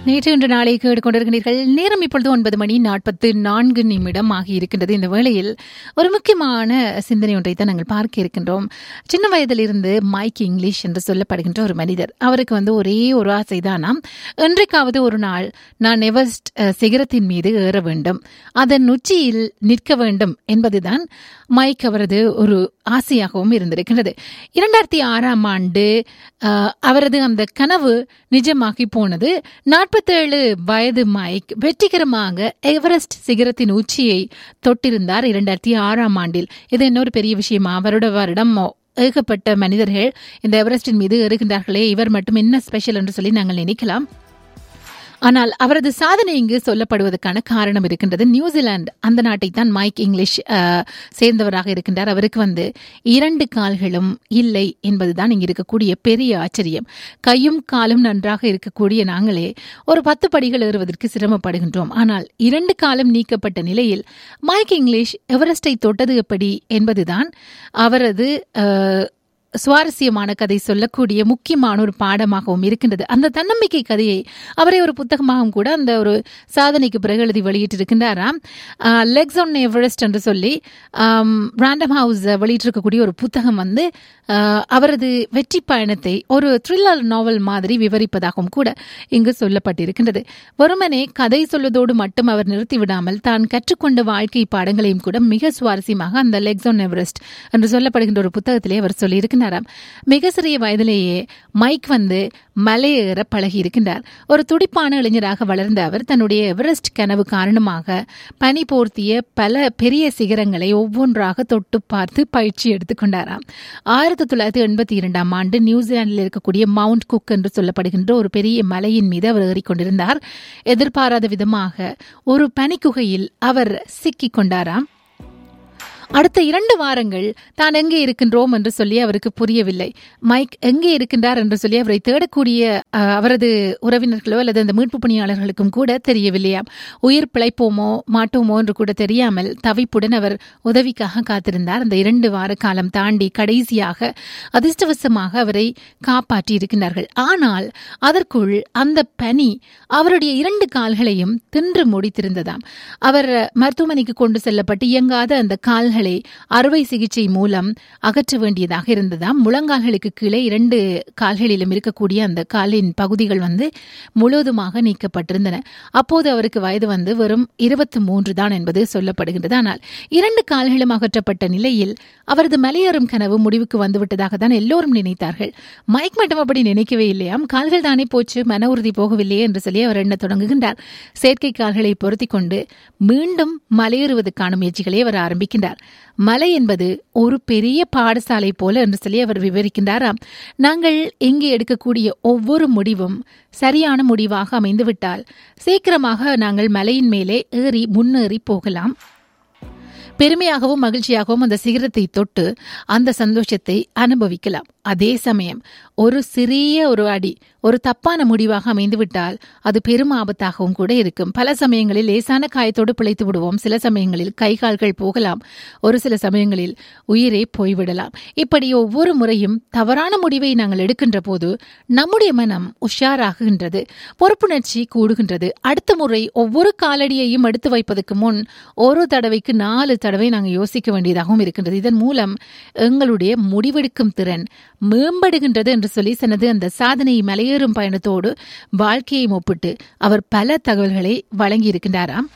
நேற்று இன்று நாளை கேட்டுக்கொண்டிருக்கிறீர்கள் நேரம் இப்பொழுது ஒன்பது மணி நாற்பத்து நான்கு நிமிடம் ஆகி இருக்கின்றது இந்த வேளையில் ஒரு முக்கியமான சிந்தனை ஒன்றை தான் நாங்கள் பார்க்க இருக்கின்றோம் சின்ன வயதிலிருந்து மைக் இங்கிலீஷ் என்று சொல்லப்படுகின்ற ஒரு மனிதர் அவருக்கு வந்து ஒரே ஒரு ஆசை தானாம் என்றைக்காவது ஒரு நாள் நான் எவரெஸ்ட் அஹ், சிகரத்தின் மீது ஏற வேண்டும் அதன் உச்சியில் நிற்க வேண்டும் என்பதுதான் மைக் அவரது ஒரு ஆசையாகவும் இருந்திருக்கின்றது இரண்டாயிரத்தி ஆறாம் ஆண்டு அஹ், அவரது அந்த கனவு நிஜமாகி போனது நாற்பத்தேழு வயது மைக் வெற்றிகரமாக எவரெஸ்ட் சிகரத்தின் உச்சியை தொட்டிருந்தார் இரண்டாயிரத்தி ஆறாம் ஆண்டில் இது இன்னொரு பெரிய விஷயமா அவரோட வருடம் ஏகப்பட்ட மனிதர்கள் இந்த எவரெஸ்டின் மீது ஏறுகின்றார்களே இவர் மட்டும் என்ன ஸ்பெஷல் என்று சொல்லி நாங்கள் நினைக்கலாம் ஆனால் அவரது சாதனை இங்கு சொல்லப்படுவதற்கான காரணம் இருக்கின்றது நியூசிலாந்து அந்த நாட்டை தான் மைக் இங்கிலீஷ் அஹ், சேர்ந்தவராக இருக்கின்றார் அவருக்கு வந்து இரண்டு கால்களும் இல்லை என்பதுதான் இங்கு இருக்கக்கூடிய பெரிய ஆச்சரியம் கையும் காலும் நன்றாக இருக்கக்கூடிய நாங்களே ஒரு பத்து படிகள் ஏறுவதற்கு சிரமப்படுகின்றோம் ஆனால் இரண்டு காலம் நீக்கப்பட்ட நிலையில் மைக் இங்கிலீஷ் எவரெஸ்டை தொட்டது எப்படி என்பதுதான் அவரது அஹ், சுவாரஸ்யமான கதை சொல்லக்கூடிய முக்கியமான ஒரு பாடமாகவும் இருக்கின்றது அந்த தன்னம்பிக்கை கதையை அவரே ஒரு புத்தகமாகவும் கூட அந்த ஒரு சாதனைக்கு பிறகு எழுதி வெளியிட்டிருக்கின்றாராம் லெக்ஸ் ஆன் எவரெஸ்ட் என்று சொல்லி ராண்டம் ஹவுஸ் வெளியிட்டிருக்கக்கூடிய ஒரு புத்தகம் வந்து ஆஹ், அவரது வெற்றி பயணத்தை ஒரு த்ரில்லர் நாவல் மாதிரி விவரிப்பதாகவும் கூட இங்கு சொல்லப்பட்டிருக்கின்றது வெறுமனே கதை சொல்வதோடு மட்டும் அவர் நிறுத்திவிடாமல் தான் கற்றுக்கொண்ட வாழ்க்கை பாடங்களையும் கூட மிக சுவாரஸ்யமாக அந்த லெக்ஸ் ஆன் எவரெஸ்ட் என்று சொல்லப்படுகின்ற ஒரு புத்தகத்திலே அவர் சொல்லியிருக்கிறாராம் மிக சிறிய வயதிலேயே மைக் வந்து மலையேற பழகி இருக்கின்றார் ஒரு துடிப்பான இளைஞராக வளர்ந்த அவர் தன்னுடைய எவரெஸ்ட் கனவு காரணமாக பனி போர்த்திய பல பெரிய சிகரங்களை ஒவ்வொன்றாக தொட்டு பார்த்து பயிற்சி எடுத்துக்கொண்டாராம் ஆயிரத்தி தொள்ளாயிரத்தி எண்பத்தி இரண்டாம் ஆண்டு நியூசிலாந்தில் இருக்கக்கூடிய மவுண்ட் குக் என்று சொல்லப்படுகின்ற ஒரு பெரிய மலையின் மீது அவர் ஏறிக்கொண்டிருந்தார் எதிர்பாராத விதமாக ஒரு பனிக்குகையில் அவர் சிக்கிக் கொண்டாராம் அடுத்த இரண்டு வாரங்கள் தான் எங்கே இருக்கின்றோம் என்று சொல்லி அவருக்கு புரியவில்லை மைக் எங்கே இருக்கின்றார் என்று சொல்லி அவரை தேடக்கூடிய அஹ், அவரது உறவினர்களோ அல்லது அந்த மீட்பு பணியாளர்களுக்கும் கூட தெரியவில்லையாம் உயிர் பிழைப்போமோ மாட்டோமோ என்று கூட தெரியாமல் தவிப்புடன் அவர் உதவிக்காக காத்திருந்தார் அந்த இரண்டு வார காலம் தாண்டி கடைசியாக அதிர்ஷ்டவசமாக அவரை காப்பாற்றி இருக்கின்றார்கள் ஆனால் அதற்குள் அந்த பனி அவருடைய இரண்டு கால்களையும் தின்று முடித்திருந்ததாம் அவர் மருத்துவமனைக்கு கொண்டு செல்லப்பட்டு இயங்காத அந்த கால்களை அறுவை சிகிச்சை மூலம் அகற்ற வேண்டியதாக இருந்ததாம் முழங்கால்களுக்கு கீழே இரண்டு கால்களிலும் இருக்கக்கூடிய அந்த காலின் பகுதிகள் வந்து முழுவதுமாக நீக்கப்பட்டிருந்தன அப்போது அவருக்கு வயது வந்து வெறும் இருபத்தி மூன்று தான் என்பது சொல்லப்படுகின்றது ஆனால் இரண்டு கால்களும் அகற்றப்பட்ட நிலையில் அவரது மலையேறும் கனவு முடிவுக்கு வந்துவிட்டதாக தான் எல்லோரும் நினைத்தார்கள் மைக் மட்டும் அப்படி நினைக்கவே இல்லையாம் கால்கள் தானே போச்சு மன உறுதி போகவில்லையே என்று சொல்லி அவர் எண்ண தொடங்குகின்றார் செயற்கை கால்களை பொருத்திக் கொண்டு மீண்டும் மலையேறுவதற்கான முயற்சிகளை அவர் ஆரம்பிக்கின்றார் மலை என்பது ஒரு பெரிய பாடசாலை போல என்று சொல்லி அவர் விவரிக்கின்றாராம் நாங்கள் இங்கே எடுக்கக்கூடிய ஒவ்வொரு முடிவும் சரியான முடிவாக அமைந்துவிட்டால் சீக்கிரமாக நாங்கள் மலையின் மேலே ஏறி முன்னேறி போகலாம் பெருமையாகவும் மகிழ்ச்சியாகவும் அந்த சிகரத்தை தொட்டு அந்த சந்தோஷத்தை அனுபவிக்கலாம் அதே சமயம் ஒரு சிறிய ஒரு அடி ஒரு தப்பான முடிவாக அமைந்துவிட்டால் அது பெரும் ஆபத்தாகவும் கூட இருக்கும் பல சமயங்களில் லேசான காயத்தோடு பிழைத்து விடுவோம் சில சமயங்களில் கை கால்கள் போகலாம் ஒரு சில சமயங்களில் உயிரே போய்விடலாம் இப்படி ஒவ்வொரு முறையும் தவறான முடிவை நாங்கள் எடுக்கின்ற போது நம்முடைய மனம் உஷாராகுகின்றது பொறுப்புணர்ச்சி கூடுகின்றது அடுத்த முறை ஒவ்வொரு காலடியையும் எடுத்து வைப்பதற்கு முன் ஒரு தடவைக்கு நாலு தடவை நாங்கள் யோசிக்க வேண்டியதாகவும் இருக்கின்றது இதன் மூலம் எங்களுடைய முடிவெடுக்கும் திறன் மேம்படுகின்றது என்று சொல்லி தனது அந்த சாதனை மலையேறும் பயணத்தோடு வாழ்க்கையை ஒப்பிட்டு அவர் பல தகவல்களை வழங்கியிருக்கின்றாராம்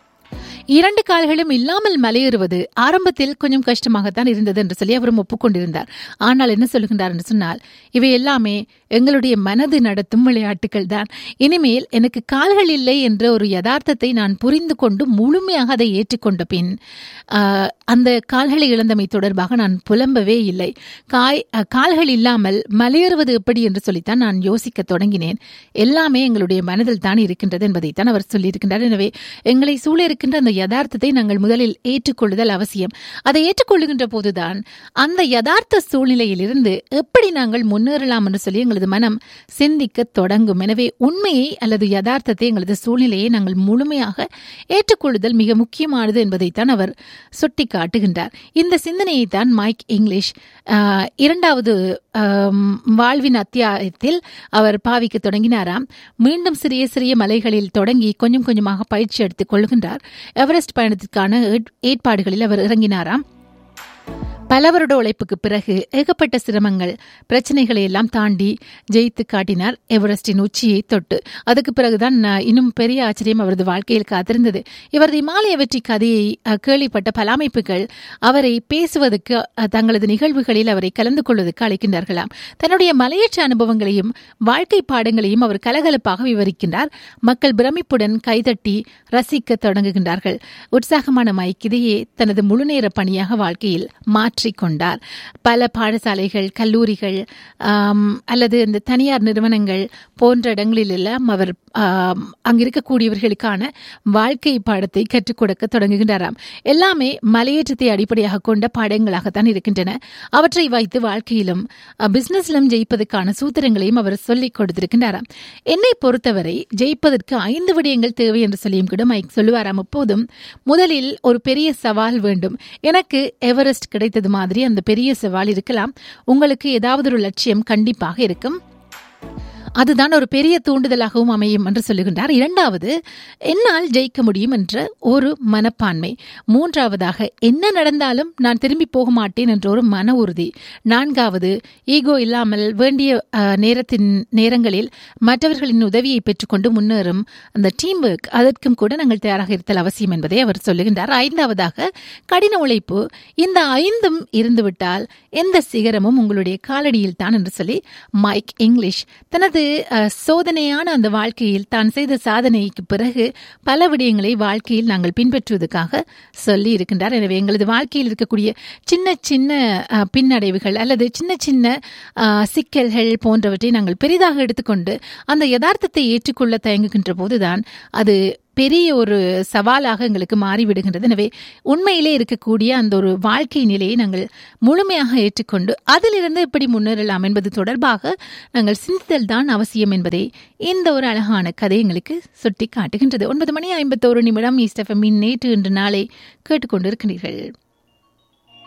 இரண்டு கால்களும் இல்லாமல் மலையேறுவது ஆரம்பத்தில் கொஞ்சம் கஷ்டமாகத்தான் இருந்தது என்று சொல்லி அவரும் ஒப்புக்கொண்டிருந்தார் ஆனால் என்ன சொல்லுகின்றார் என்று சொன்னால் இவை எல்லாமே எங்களுடைய மனது நடத்தும் விளையாட்டுகள் தான் இனிமேல் எனக்கு கால்கள் இல்லை என்ற ஒரு யதார்த்தத்தை நான் புரிந்து கொண்டு முழுமையாக அதை ஏற்றுக்கொண்ட பின் ஆஹ், அந்த கால்களை இழந்தமை தொடர்பாக நான் புலம்பவே இல்லை காய் அஹ், கால்கள் இல்லாமல் மலையேறுவது எப்படி என்று சொல்லித்தான் நான் யோசிக்க தொடங்கினேன் எல்லாமே எங்களுடைய மனதில் தான் இருக்கின்றது என்பதைத்தான் அவர் சொல்லியிருக்கின்றார் எனவே எங்களை சூழ இருக்கின்ற அந்த யதார்த்தத்தை நாங்கள் முதலில் ஏற்றுக்கொள்ளுதல் அவசியம் அதை ஏற்றுக்கொள்ளுகின்ற போதுதான் அந்த யதார்த்த சூழ்நிலையிலிருந்து எப்படி நாங்கள் முன்னேறலாம் என்று சொல்லி எங்களது மனம் சிந்திக்க தொடங்கும் எனவே உண்மையை அல்லது யதார்த்தத்தை எங்களது சூழ்நிலையை நாங்கள் முழுமையாக ஏற்றுக்கொள்ளுதல் மிக முக்கியமானது என்பதைத்தான் அவர் சுட்டி காட்டுகின்றார் இந்த சிந்தனையை தான் மைக் இங்கிலீஷ் ஆஹ், இரண்டாவது ஆம், வாழ்வின் அத்தியாயத்தில் அவர் பாவிக்க தொடங்கினாராம் மீண்டும் சிறிய சிறிய மலைகளில் தொடங்கி கொஞ்சம் கொஞ்சமாக பயிற்சி எடுத்துக் கொள்கின்றார் எவரெஸ்ட் பயணத்திற்கான ஏற்- ஏற்பாடுகளில் அவர் இறங்கினாராம் பல வருட உழைப்புக்கு பிறகு ஏகப்பட்ட சிரமங்கள் பிரச்சனைகளை எல்லாம் தாண்டி ஜெயித்து காட்டினார் எவரெஸ்டின் உச்சியை தொட்டு அதுக்கு பிறகுதான் நான் இன்னும் பெரிய ஆச்சரியம் அவரது வாழ்க்கையில் காத்திருந்தது இவரது இமாலய வெற்றி கதையை அஹ், கேள்விப்பட்ட பல அமைப்புகள் அவரை பேசுவதற்கு அஹ், தங்களது நிகழ்வுகளில் அவரை கலந்து கொள்வதற்கு அழைக்கின்றார்களாம் தன்னுடைய மலையேற்ற அனுபவங்களையும் வாழ்க்கை பாடங்களையும் அவர் கலகலப்பாக விவரிக்கின்றார் மக்கள் பிரமிப்புடன் கைதட்டி ரசிக்க தொடங்குகின்றார்கள் உற்சாகமான மைக் இதையே தனது முழுநேர பணியாக வாழ்க்கையில் மாற்றிக்கொண்டார் பல பாடசாலைகள் கல்லூரிகள் ஆம், அல்லது இந்த தனியார் நிறுவனங்கள் போன்ற இடங்களில் எல்லாம் அவர் ஆம், அங்கு இருக்கக்கூடியவர்களுக்கான வாழ்க்கை பாடத்தை கற்றுக் கொடுக்க தொடங்குகின்றாராம் எல்லாமே மலையேற்றத்தை அடிப்படையாக கொண்ட பாடங்களாகத்தான் இருக்கின்றன அவற்றை வைத்து வாழ்க்கையிலும் அஹ், பிசினஸிலும் ஜெயிப்பதற்கான சூத்திரங்களையும் அவர் சொல்லிக் கொடுத்திருக்கின்றாராம் என்னை பொறுத்தவரை ஜெயிப்பதற்கு ஐந்து விடயங்கள் தேவை என்று சொல்லியும் கூட மைக் சொல்லுவாராம் எப்போதும் முதலில் ஒரு பெரிய சவால் வேண்டும் எனக்கு எவரெஸ்ட் கிடைத்தது மாதிரி அந்த பெரிய சவால் இருக்கலாம் உங்களுக்கு ஏதாவது ஒரு லட்சியம் கண்டிப்பாக இருக்கும் அதுதான் ஒரு பெரிய தூண்டுதலாகவும் அமையும் என்று சொல்லுகின்றார் இரண்டாவது என்னால் ஜெயிக்க முடியும் என்ற ஒரு மனப்பான்மை மூன்றாவதாக என்ன நடந்தாலும் நான் திரும்பி போக மாட்டேன் என்ற ஒரு மன உறுதி நான்காவது ஈகோ இல்லாமல் வேண்டிய அஹ், நேரத்தின் நேரங்களில் மற்றவர்களின் உதவியை பெற்றுக்கொண்டு முன்னேறும் அந்த டீம் ஒர்க் அதற்கும் கூட நாங்கள் தயாராக இருத்தல் அவசியம் என்பதை அவர் சொல்லுகின்றார் ஐந்தாவதாக கடின உழைப்பு இந்த ஐந்தும் இருந்துவிட்டால் எந்த சிகரமும் உங்களுடைய காலடியில் தான் என்று சொல்லி மைக் இங்கிலீஷ் தனது அஹ், சோதனையான அந்த வாழ்க்கையில் தான் செய்த சாதனைக்கு பிறகு பல விடயங்களை வாழ்க்கையில் நாங்கள் பின்பற்றுவதற்காக சொல்லி இருக்கின்றார் எனவே எங்களது வாழ்க்கையில் இருக்கக்கூடிய சின்ன சின்ன அஹ், பின்னடைவுகள் அல்லது சின்ன சின்ன அஹ், சிக்கல்கள் போன்றவற்றை நாங்கள் பெரிதாக எடுத்துக்கொண்டு அந்த யதார்த்தத்தை ஏற்றுக்கொள்ள தயங்குகின்ற போதுதான் அது பெரிய ஒரு சவாலாக எங்களுக்கு மாறிவிடுகின்றது எனவே உண்மையிலே இருக்கக்கூடிய அந்த ஒரு வாழ்க்கை நிலையை நாங்கள் முழுமையாக ஏற்றுக்கொண்டு அதிலிருந்து எப்படி முன்னேறலாம் என்பது தொடர்பாக நாங்கள் சிந்தித்தல் தான் அவசியம் என்பதை இந்த ஒரு அழகான கதை எங்களுக்கு சுட்டி காட்டுகின்றது ஒன்பது மணி ஐம்பத்தோரு நிமிடம் ஈஸ்டஃபமின் நேற்று இன்று நாளை கேட்டுக்கொண்டிருக்கிறீர்கள்